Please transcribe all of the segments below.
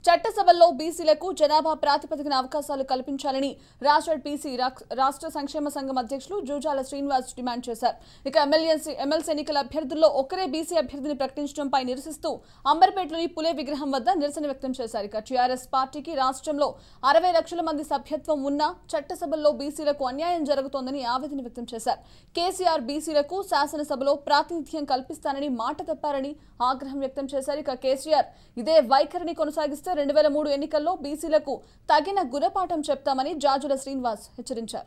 చట్టసభల్లో బీసీలకు జనాభా ప్రాతిపదికన అవకాశాలు కల్పించాలని రాష్ట్ర బీసీ రాక్- రాష్ట్ర సంక్షేమ సంఘం అధ్యక్షులు జూజాల శ్రీనివాస్ డిమాండ్ చేశారు ఇక ఎమ్మెల్యేసీ ఎమ్మెల్సీ ఎన్నికల అభ్యర్థుల్లో ఒక్కరే బీసీ అభ్యర్థిని ప్రకటించడంపై నిరసిస్తూ అంబర్పేటలోని పులే విగ్రహం వద్ద నిరసన వ్యక్తం చేశారు ఇక టీఆర్ఎస్ పార్టీకి రాష్ట్రంలో అరవై లక్షల మంది సభ్యత్వం ఉన్నా చట్టసభల్లో బీసీలకు అన్యాయం జరుగుతోందని ఆవేదన వ్యక్తం చేశారు కేసీఆర్ బీసీలకు శాసనసభలో ప్రాతినిధ్యం కల్పిస్తానని మాట తప్పారని ఆగ్రహం వ్యక్తం చేశారు ఇక కేసీఆర్ ఇదే వైఖరిని కొనసాగిస్తే రెండు వేల మూడు ఎన్నికల్లో బీసీలకు తగిన గుణపాఠం చెప్తామని జాజుల శ్రీనివాస్ హెచ్చరించారు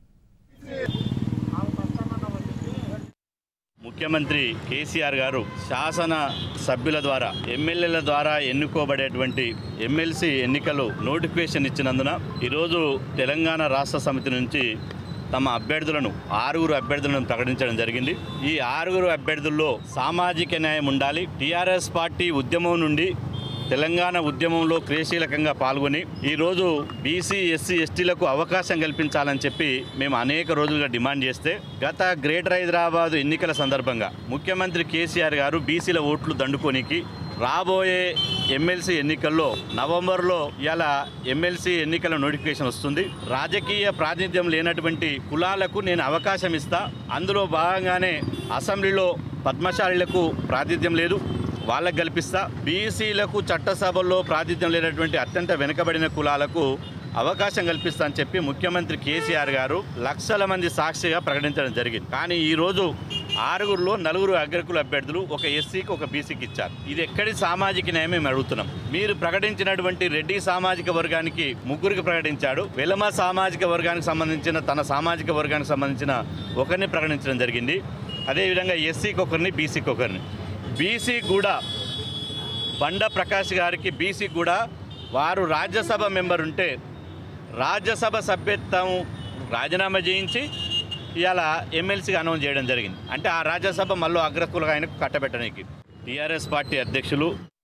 ముఖ్యమంత్రి కేసీఆర్ గారు శాసన సభ్యుల ద్వారా ఎమ్మెల్యేల ద్వారా ఎన్నుకోబడేటువంటి ఎమ్మెల్సీ ఎన్నికలు నోటిఫికేషన్ ఇచ్చినందున ఈరోజు తెలంగాణ రాష్ట్ర సమితి నుంచి తమ అభ్యర్థులను ఆరుగురు అభ్యర్థులను ప్రకటించడం జరిగింది ఈ ఆరుగురు అభ్యర్థుల్లో సామాజిక న్యాయం ఉండాలి టీఆర్ఎస్ పార్టీ ఉద్యమం నుండి తెలంగాణ ఉద్యమంలో క్రియాశీలకంగా పాల్గొని ఈరోజు బీసీ ఎస్సీ ఎస్టీలకు అవకాశం కల్పించాలని చెప్పి మేము అనేక రోజులుగా డిమాండ్ చేస్తే గత గ్రేటర్ హైదరాబాద్ ఎన్నికల సందర్భంగా ముఖ్యమంత్రి కేసీఆర్ గారు బీసీల ఓట్లు దండుకోనికి రాబోయే ఎమ్మెల్సీ ఎన్నికల్లో నవంబర్లో ఇలా ఎమ్మెల్సీ ఎన్నికల నోటిఫికేషన్ వస్తుంది రాజకీయ ప్రాతినిధ్యం లేనటువంటి కులాలకు నేను అవకాశం ఇస్తా అందులో భాగంగానే అసెంబ్లీలో పద్మశాలిలకు ప్రాతినిధ్యం లేదు వాళ్ళకు కల్పిస్తా బీసీలకు చట్టసభల్లో ప్రాతినిధ్యం లేనటువంటి అత్యంత వెనుకబడిన కులాలకు అవకాశం కల్పిస్తా అని చెప్పి ముఖ్యమంత్రి కేసీఆర్ గారు లక్షల మంది సాక్షిగా ప్రకటించడం జరిగింది కానీ ఈరోజు ఆరుగురులో నలుగురు అగ్రకుల అభ్యర్థులు ఒక ఎస్సీకి ఒక బీసీకి ఇచ్చారు ఇది ఎక్కడి సామాజిక న్యాయం మేము అడుగుతున్నాం మీరు ప్రకటించినటువంటి రెడ్డి సామాజిక వర్గానికి ముగ్గురికి ప్రకటించాడు వెలమ సామాజిక వర్గానికి సంబంధించిన తన సామాజిక వర్గానికి సంబంధించిన ఒకరిని ప్రకటించడం జరిగింది అదేవిధంగా ఎస్సీకి ఒకరిని బీసీకి ఒకరిని బీసీ కూడా బండ ప్రకాష్ గారికి బీసీ కూడా వారు రాజ్యసభ మెంబర్ ఉంటే రాజ్యసభ సభ్యత్వం రాజీనామా చేయించి ఇవాళ ఎమ్మెల్సీగా అనౌన్స్ చేయడం జరిగింది అంటే ఆ రాజ్యసభ మళ్ళీ అగ్రకులుగా ఆయనకు కట్టబెట్టడానికి టీఆర్ఎస్ పార్టీ అధ్యక్షులు